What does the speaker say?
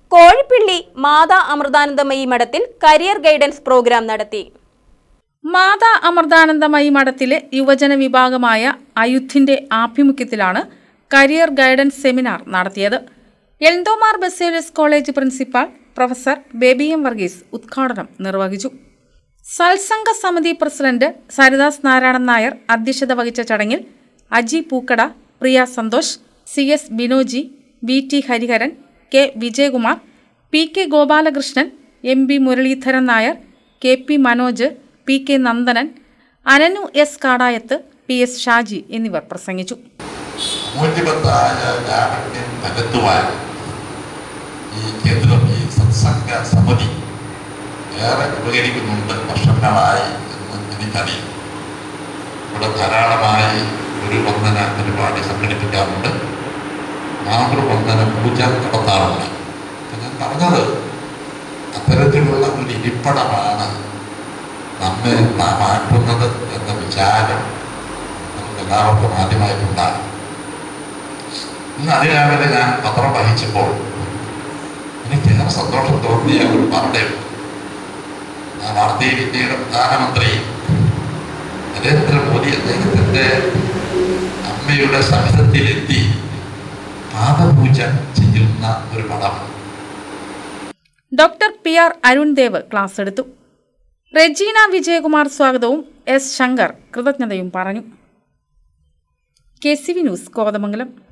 കോഴിപ്പിള്ളി മാതാ അമൃതാനന്ദമയി മഠത്തിൽ career guidance programme നടത്തി മാതാ അമൃതാനന്ദമയി മഠത്തിലെ യുവജന വിഭാഗമായ അയുദ്ധിന്റെ ആഭിമുഖ്യത്തിലാണ് കരിയർ ഗൈഡൻസ് സെമിനാർ നടത്തിയത് Eldho Mar Baselios college principal professor Baby M Varghese ഉദ്ഘാടനം നിർവഹിച്ചു സത്സംഗ സമിതി പ്രസിഡന്റ് സരിദാസ് നാരായണൻ നായർ അധ്യക്ഷത വഹിച്ച ചടങ്ങിൽ Aji Pookkada Priya Santhosh C S Binoji V T Hariharan K Vijayakumar P K Gopalakrishnan M B Muraleedharan Nair K P Manoj P K Nandanan Ananu S Kadayath P S Shaji എന്നിവർ പ്രസംഗിച്ചു മൂല്യവത്തായ ലാവണ്യം പകർത്തുവാൻ ഈ കേന്ദ്രം ഈ സത്സംഗ സമിതി ഏറെ ഉപകരിക്കുന്നുണ്ട് വർഷങ്ങളായി എന്ന് എനിക്കറിയാം ഇവിടെ ധാരാളമായി ഒരു വന്ദന പരിപാടി സംഘടിപ്പിക്കാറുണ്ട് മാതൃവന്ദന പൂജ നടത്താറുണ്ട് അപ്പം ഞാൻ പറഞ്ഞത് അത്തരത്തിലുള്ള ഒരു ഇരിപ്പടമാണ് നമ്മെ നാം ആക്കുന്നത് എന്ന വിചാരം നമുക്ക് എല്ലാവർക്കും ആദ്യമായിട്ടുണ്ടാകും ഇന്ന് അതിരാവിലെ ഞാൻ പത്രം വഹിച്ചപ്പോൾ എനിക്ക് ഏറെ സന്തോഷം തോന്നിയ ഒരു വാർത്തയുണ്ട് ആ വാർത്തയിൽ ഇന്ത്യയുടെ പ്രധാനമന്ത്രി നരേന്ദ്രമോദി അദ്ദേഹത്തിൻ്റെ അമ്മയുടെ സമിതത്തിലെത്തി പാദപൂജ ചെയ്യുന്ന ഒരു പടം doctor P R Arun Dev class എടുത്തു റെജീന വിജയകുമാർ സ്വാഗതവും എസ് ശങ്കർ കൃതജ്ഞതയും പറഞ്ഞു K C V news Kothamangalam